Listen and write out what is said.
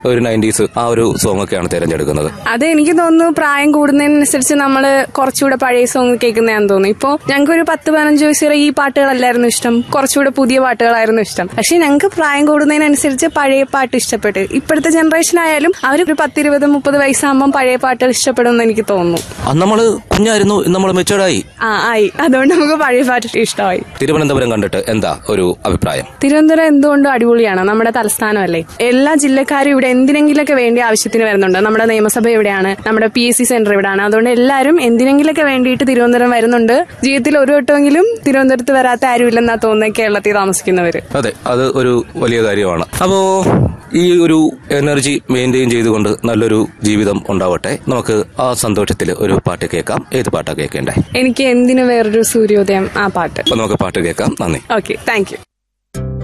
ഒരു നയൻറ്റീസ് ആ ഒരു സോങ് ഒക്കെയാണ് തിരഞ്ഞെടുക്കുന്നത് അത് എനിക്ക് തോന്നുന്നു പ്രായം കൂടുന്നതിനനുസരിച്ച് നമ്മൾ കുറച്ചുകൂടെ പഴയ സോങ് കേൾക്കുന്നതാന്ന് തോന്നുന്നു ഇപ്പോ ഞങ്ങൾക്ക് ഒരു പത്ത് പതിനഞ്ച് വയസ്സ് വരെ ഈ പാട്ടുകളല്ലായിരുന്നു ഇഷ്ടം കുറച്ചുകൂടെ പുതിയ പാട്ടുകളായിരുന്നു ഇഷ്ടം പക്ഷെ ഞങ്ങൾക്ക് പ്രായം കൂടുന്നതിനനുസരിച്ച് പഴയ പാട്ട് ഇഷ്ടപ്പെട്ട് ഇപ്പോഴത്തെ ജനറേഷൻ ആയാലും അവർ ഒരു പത്തിരുപത് മുപ്പത് വയസ്സാകുമ്പോൾ പഴയ പാട്ടുകൾ ഇഷ്ടപ്പെടുമെന്ന് എനിക്ക് തോന്നുന്നു അന്ന് നമ്മള് കുഞ്ഞായിരുന്നു നമ്മൾ മെച്ചോർഡായി ആ ആയി അതുകൊണ്ട് നമുക്ക് പഴയ പാട്ട് ഇഷ്ടമായി തിരുവനന്തപുരം കണ്ടിട്ട് എന്താ ഒരു അഭിപ്രായം തിരുവനന്തപുരം എന്തുകൊണ്ടും അടിപൊളിയാണ് നമ്മുടെ തലസ്ഥാനമല്ലേ എല്ലാ ജില്ലക്കാരും ഇവിടെ എന്തിനെങ്കിലൊക്കെ വേണ്ടി ആവശ്യത്തിന് വരുന്നുണ്ട് നമ്മുടെ നിയമസഭ ഇവിടെയാണ് നമ്മുടെ പി എസ് സി സെന്റർ ഇവിടെയാണ് അതുകൊണ്ട് എല്ലാവരും എന്തിനെങ്കിലൊക്കെ വേണ്ടിയിട്ട് തിരുവനന്തപുരം വരുന്നുണ്ട് ജീവിതത്തിൽ ഒരു വട്ടമെങ്കിലും തിരുവനന്തപുരത്ത് വരാത്ത ആരുമില്ലെന്നാ തോന്നുന്നത് കേരളത്തിൽ താമസിക്കുന്നവര് അതെ അത് ഒരു വലിയ കാര്യമാണ് അപ്പോ ഈ ഒരു എനർജി മെയിൻറ്റെയിൻ ചെയ്തുകൊണ്ട് നല്ലൊരു ജീവിതം ഉണ്ടാവട്ടെ നമുക്ക് ആ സന്തോഷത്തിൽ ഒരു പാട്ട് കേൾക്കാം ഏത് പാട്ടാ കേൾക്കേണ്ടേ എനിക്ക് എന്തിനു വേറൊരു സൂര്യോദയം ആ പാട്ട് അപ്പൊ നമുക്ക് പാട്ട് കേൾക്കാം നന്ദി ഓക്കെ താങ്ക് യു